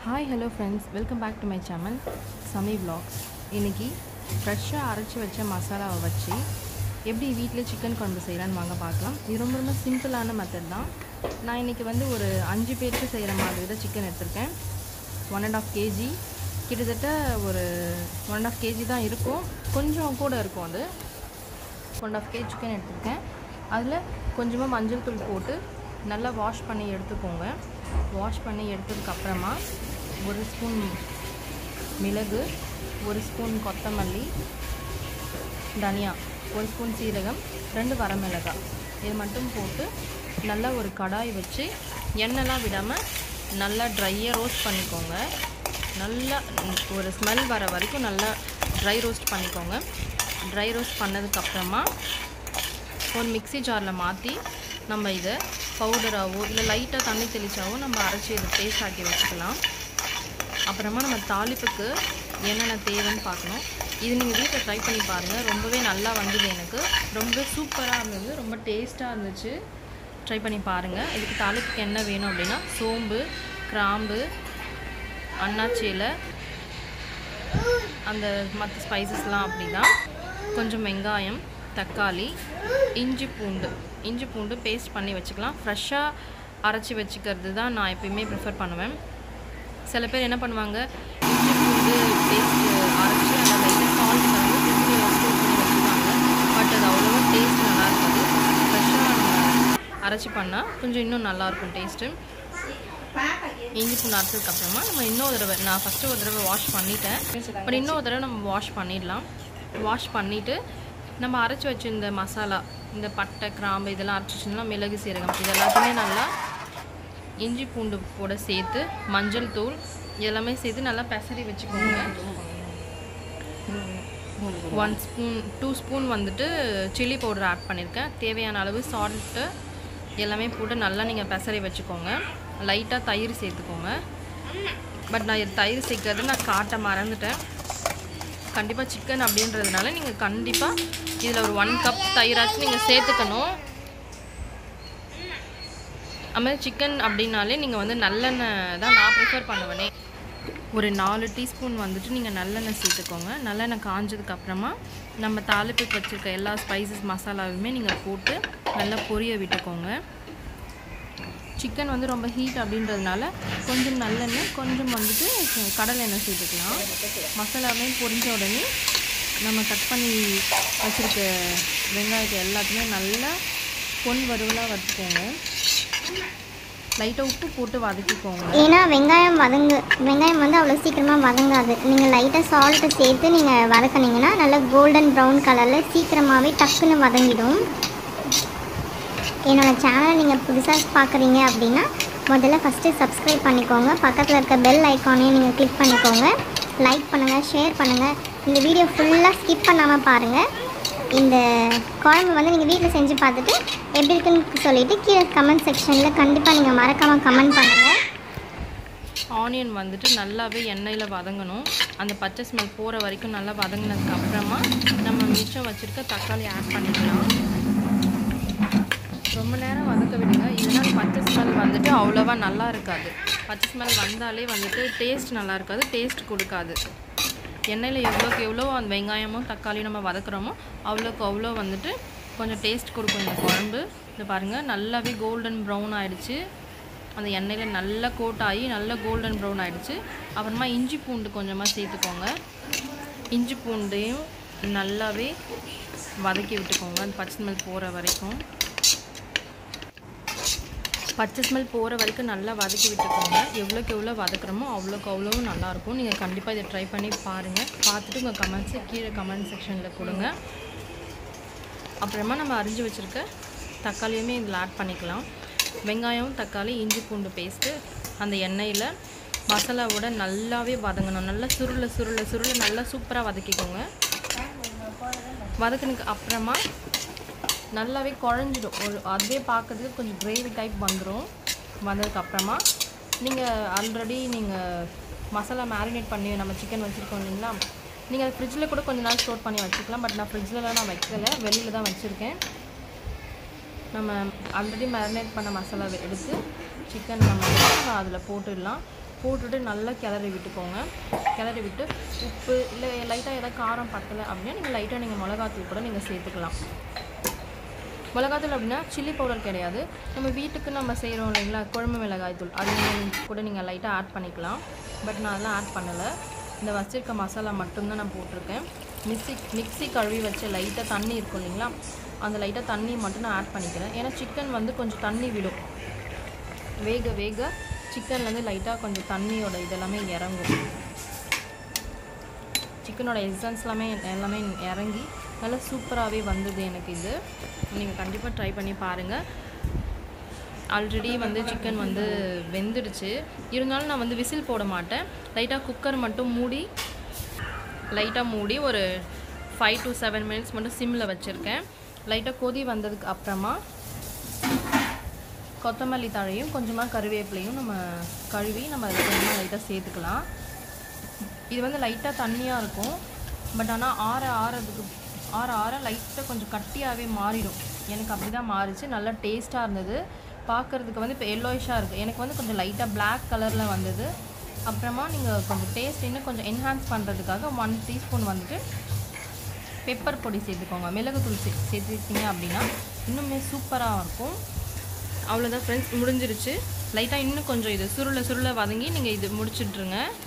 hi hello friends welcome back to my channel Sami vlogs இன்னைக்கு ஃப்ரெஷ்ஷாக அரைச்சி வச்ச மசாலாவை வச்சு எப்படி வீட்டிலே சிக்கன் குழம்பு செய்யலான்னு வாங்க பார்க்கலாம் இது ரொம்ப ரொம்ப சிம்பிளான மெத்தட் தான் நான் இன்றைக்கி வந்து ஒரு அஞ்சு பேருக்கு செய்கிற மாதிரி தான் சிக்கன் எடுத்திருக்கேன் ஒன் அண்ட் ஆஃப் கேஜி கிட்டத்தட்ட ஒரு ஒன் அண்ட் ஆஃப் கேஜி தான் இருக்கும் கொஞ்சம் கூட இருக்கும் அது ஒன் ஆஃப் கேஜி சிக்கன் எடுத்திருக்கேன் அதில் கொஞ்சமாக மஞ்சள் தூள் போட்டு நல்லா வாஷ் பண்ணி எடுத்துக்கோங்க வாஷ் பண்ணி எடுத்ததுக்கப்புறமா ஒரு ஸ்பூன் மிளகு ஒரு ஸ்பூன் கொத்தமல்லி தனியா ஒரு ஸ்பூன் சீரகம் ரெண்டு வரமிளகாய் இது மட்டும் போட்டு நல்லா ஒரு கடாய் வச்சு எண்ணெய்லாம் விடாமல் நல்லா ட்ரையாக ரோஸ்ட் பண்ணிக்கோங்க நல்லா ஒரு ஸ்மெல் வர வரைக்கும் நல்லா ட்ரை ரோஸ்ட் பண்ணிக்கோங்க ட்ரை ரோஸ்ட் பண்ணதுக்கப்புறமா ஒரு மிக்ஸி ஜாரில் மாற்றி நம்ம இதை பவுடராகவோ இல்லை லைட்டாக தண்ணி தெளிச்சாவோ நம்ம அரைச்சி இதை பேஸ்ட் ஆக்கி வச்சுக்கலாம் அப்புறமா நம்ம தாளிப்புக்கு என்னென்ன தேவைன்னு பார்க்கணும் இது நீங்கள் வீட்டில் ட்ரை பண்ணி பாருங்கள் ரொம்பவே நல்லா வந்தது எனக்கு ரொம்ப சூப்பராக இருந்தது ரொம்ப டேஸ்ட்டாக இருந்துச்சு ட்ரை பண்ணி பாருங்கள் இதுக்கு தாளிப்புக்கு என்ன வேணும் அப்படின்னா சோம்பு கிராம்பு அன்னாச்சி இலை அந்த மற்ற ஸ்பைசஸ்லாம் அப்படி தான் கொஞ்சம் வெங்காயம் தக்காளி இஞ்சி பூண்டு இஞ்சி பூண்டு பேஸ்ட் பண்ணி வச்சுக்கலாம் ஃப்ரெஷ்ஷாக அரைச்சி வச்சுக்கிறது தான் நான் எப்பயுமே ப்ரிஃபர் பண்ணுவேன் சில பேர் என்ன பண்ணுவாங்க இஞ்சி பூண்டு பேஸ்ட் அரைச்சி அதை லைட்டாக சால்ட் கலந்து ஃப்ரிட்ஜில் ஸ்டோர் பண்ணி வச்சுருவாங்க பட் அது அவ்வளோவா டேஸ்ட் நல்லா இருக்காது ஃப்ரெஷ்ஷாக நம்ம அரைச்சி பண்ணால் கொஞ்சம் இன்னும் நல்லாயிருக்கும் டேஸ்ட்டு இஞ்சி பூண்டு அரைச்சதுக்கப்புறமா நம்ம இன்னொரு தடவை நான் ஃபஸ்ட்டு ஒரு தடவை வாஷ் பண்ணிட்டேன் பட் இன்னொரு தடவை நம்ம வாஷ் பண்ணிடலாம் வாஷ் பண்ணிவிட்டு நம்ம அரைச்சி வச்சிருந்த மசாலா இந்த பட்டை கிராம்பு இதெல்லாம் அரைச்சி வச்சிருந்தோம்னா மிளகு சீரகம் இது எல்லாத்தையுமே நல்லா இஞ்சி பூண்டு கூட சேர்த்து மஞ்சள் தூள் எல்லாமே சேர்த்து நல்லா பெசரி வச்சுக்கோங்க ஒன் ஸ்பூன் டூ ஸ்பூன் வந்துட்டு சில்லி பவுடர் ஆட் பண்ணியிருக்கேன் தேவையான அளவு சால்ட்டு எல்லாமே போட்டு நல்லா நீங்கள் பெசரி வச்சுக்கோங்க லைட்டாக தயிர் சேர்த்துக்கோங்க பட் நான் இது தயிர் சேர்க்கறது நான் காட்ட மறந்துட்டேன் கண்டிப்பாக சிக்கன் அப்படின்றதுனால நீங்கள் கண்டிப்பாக இதில் ஒரு ஒன் கப் தயிராச்சும் நீங்கள் சேர்த்துக்கணும் அதுமாதிரி சிக்கன் அப்படின்னாலே நீங்கள் வந்து நல்லெண்ணெய் தான் நான் ப்ரிஃபர் பண்ணுவேனே ஒரு நாலு டீஸ்பூன் வந்துட்டு நீங்கள் நல்லெண்ணெய் சேர்த்துக்கோங்க நல்லெண்ணெய் காஞ்சதுக்கப்புறமா நம்ம தாளிப்புக்கு வச்சுருக்க எல்லா ஸ்பைசஸ் மசாலாவுமே நீங்கள் போட்டு நல்லா பொரிய விட்டுக்கோங்க சிக்கன் வந்து ரொம்ப ஹீட் அப்படின்றதுனால கொஞ்சம் நல்லெண்ணெய் கொஞ்சம் வந்துட்டு கடலை எண்ணெய் சேர்த்துக்கலாம் மசாலாவே பொரிஞ்ச உடனே நம்ம கட் பண்ணி வச்சுருக்க வெங்காயத்தை எல்லாத்தையுமே நல்லா பொன் வறுவலாக வறுத்துக்கோங்க லைட்டாக உப்பு போட்டு வதக்கிக்கோங்க ஏன்னா வெங்காயம் வதங்கு வெங்காயம் வந்து அவ்வளோ சீக்கிரமாக வதங்காது நீங்கள் லைட்டாக சால்ட்டு சேர்த்து நீங்கள் வதக்குனீங்கன்னா நல்லா கோல்டன் ப்ரௌன் கலரில் சீக்கிரமாகவே டக்குன்னு வதங்கிடும் என்னோடய சேனலை நீங்கள் புதுசாக பார்க்குறீங்க அப்படின்னா முதல்ல ஃபஸ்ட்டு சப்ஸ்கிரைப் பண்ணிக்கோங்க பக்கத்தில் இருக்க பெல் ஐக்கானையும் நீங்கள் கிளிக் பண்ணிக்கோங்க லைக் பண்ணுங்கள் ஷேர் பண்ணுங்கள் இந்த வீடியோ ஃபுல்லாக ஸ்கிப் பண்ணாமல் பாருங்கள் இந்த குழம்பு வந்து நீங்கள் வீட்டில் செஞ்சு பார்த்துட்டு எப்படி இருக்குன்னு சொல்லிவிட்டு கீழே கமெண்ட் செக்ஷனில் கண்டிப்பாக நீங்கள் மறக்காமல் கமெண்ட் பண்ணுங்கள் ஆனியன் வந்துட்டு நல்லாவே எண்ணெயில் வதங்கணும் அந்த பச்சை ஸ்மெல் போகிற வரைக்கும் நல்லா வதங்கினதுக்கு அப்புறமா நம்ம மிச்சம் வச்சுருக்க தக்காளி ஆட் பண்ணிக்கலாம் ரொம்ப நேரம் வதக்க விடுங்க இதனால் பச்சை ஸ்மெல் வந்துட்டு அவ்வளோவா நல்லா இருக்காது பச்சை ஸ்மெல் வந்தாலே வந்துட்டு டேஸ்ட் நல்லா இருக்காது டேஸ்ட் கொடுக்காது எண்ணெயில் எவ்வளோக்கு எவ்வளோ அந்த வெங்காயமும் தக்காளியும் நம்ம வதக்குறோமோ அவ்வளோக்கு அவ்வளோ வந்துட்டு கொஞ்சம் டேஸ்ட் கொடுக்கும் இந்த குழம்பு இது பாருங்கள் நல்லாவே கோல்டன் ப்ரௌன் ஆயிடுச்சு அந்த எண்ணெயில் நல்லா கோட் ஆகி நல்லா கோல்டன் ப்ரௌன் ஆகிடுச்சு அப்புறமா இஞ்சி பூண்டு கொஞ்சமாக சேர்த்துக்கோங்க இஞ்சி பூண்டையும் நல்லாவே வதக்கி விட்டுக்கோங்க அந்த பச்சை ஸ்மெல் போகிற வரைக்கும் பச்சை ஸ்மெல் போகிற வரைக்கும் நல்லா வதக்கி விட்டுக்கோங்க எவ்வளோக்கு எவ்வளோ வதக்குறோமோ அவ்வளோக்கு அவ்வளோவும் நல்லாயிருக்கும் நீங்கள் கண்டிப்பாக இதை ட்ரை பண்ணி பாருங்கள் பார்த்துட்டு உங்கள் கமெண்ட்ஸை கீழே கமெண்ட் செக்ஷனில் கொடுங்க அப்புறமா நம்ம அரிஞ்சு வச்சுருக்க தக்காளியுமே இதில் ஆட் பண்ணிக்கலாம் வெங்காயம் தக்காளி இஞ்சி பூண்டு பேஸ்ட்டு அந்த எண்ணெயில் மசாலாவோட நல்லாவே வதங்கணும் நல்லா சுருள சுருள சுருள நல்லா சூப்பராக வதக்கிக்கோங்க வதக்கினதுக்கு அப்புறமா நல்லாவே குழஞ்சிடும் ஒரு அதுவே பார்க்கறதுக்கு கொஞ்சம் கிரேவி டைப் வந்துடும் வந்ததுக்கப்புறமா நீங்கள் ஆல்ரெடி நீங்கள் மசாலா மேரினேட் பண்ணி நம்ம சிக்கன் வச்சுருக்கோம் இல்லைங்களா நீங்கள் ஃப்ரிட்ஜில் கூட கொஞ்ச நாள் ஸ்டோர் பண்ணி வச்சுக்கலாம் பட் நான் ஃப்ரிட்ஜிலலாம் நான் வைக்கலை வெளியில் தான் வச்சுருக்கேன் நம்ம ஆல்ரெடி மேரினேட் பண்ண மசாலா எடுத்து சிக்கன் நம்ம அதில் போட்டுடலாம் போட்டுட்டு நல்லா கிளறி விட்டுக்கோங்க கிளறி விட்டு உப்பு இல்லை லைட்டாக ஏதாவது காரம் பத்தலை அப்படின்னா நீங்கள் லைட்டாக நீங்கள் மிளகாத்தூள் கூட நீங்கள் சேர்த்துக்கலாம் மிளகாத்தூள் அப்படின்னா சில்லி பவுடர் கிடையாது நம்ம வீட்டுக்கு நம்ம செய்கிறோம் இல்லைங்களா குழம்பு மிளகாய் தூள் அது நீங்க கூட நீங்கள் லைட்டாக ஆட் பண்ணிக்கலாம் பட் நான் அதெல்லாம் ஆட் பண்ணலை இந்த வச்சிருக்க மசாலா மட்டும்தான் நான் போட்டிருக்கேன் மிக்ஸி மிக்ஸி கழுவி வச்ச லைட்டாக தண்ணி இருக்கும் இல்லைங்களா அந்த லைட்டாக தண்ணி மட்டும் நான் ஆட் பண்ணிக்கிறேன் ஏன்னா சிக்கன் வந்து கொஞ்சம் தண்ணி விடும் வேக வேக சிக்கன்லேருந்து லைட்டாக கொஞ்சம் தண்ணியோட இதெல்லாமே இறங்கும் சிக்கனோட எசன்ஸ் எல்லாமே எல்லாமே இறங்கி நல்லா சூப்பராகவே வந்தது எனக்கு இது நீங்கள் கண்டிப்பாக ட்ரை பண்ணி பாருங்கள் ஆல்ரெடி வந்து சிக்கன் வந்து வெந்துடுச்சு இருந்தாலும் நான் வந்து விசில் போட மாட்டேன் லைட்டாக குக்கர் மட்டும் மூடி லைட்டாக மூடி ஒரு ஃபைவ் டு செவன் மினிட்ஸ் மட்டும் சிம்மில் வச்சுருக்கேன் லைட்டாக கொதி வந்ததுக்கு அப்புறமா கொத்தமல்லி தழையும் கொஞ்சமாக கருவேப்பிலையும் நம்ம கழுவி நம்ம அதை கொஞ்சமாக லைட்டாக சேர்த்துக்கலாம் இது வந்து லைட்டாக தண்ணியாக இருக்கும் பட் ஆனால் ஆற ஆறதுக்கு ஆற ஆற லைட்டாக கொஞ்சம் கட்டியாகவே மாறிடும் எனக்கு அப்படி தான் மாறிச்சு நல்லா டேஸ்ட்டாக இருந்தது பார்க்குறதுக்கு வந்து இப்போ எல்லோயிஷாக இருக்குது எனக்கு வந்து கொஞ்சம் லைட்டாக Black கலரில் வந்தது அப்புறமா நீங்கள் கொஞ்சம் டேஸ்ட் இன்னும் கொஞ்சம் என்ஹான்ஸ் பண்ணுறதுக்காக ஒன் டீஸ்பூன் வந்துட்டு பெப்பர் பொடி சேர்த்துக்கோங்க மிளகுத்தூள் சே சேர்த்துக்கிட்டீங்க அப்படின்னா இன்னுமே சூப்பராக இருக்கும் அவ்வளோதான் ஃப்ரெண்ட்ஸ் முடிஞ்சிருச்சு லைட்டாக இன்னும் கொஞ்சம் இது சுருளை சுருளை வதங்கி நீங்கள் இது முடிச்சிட்ருங்க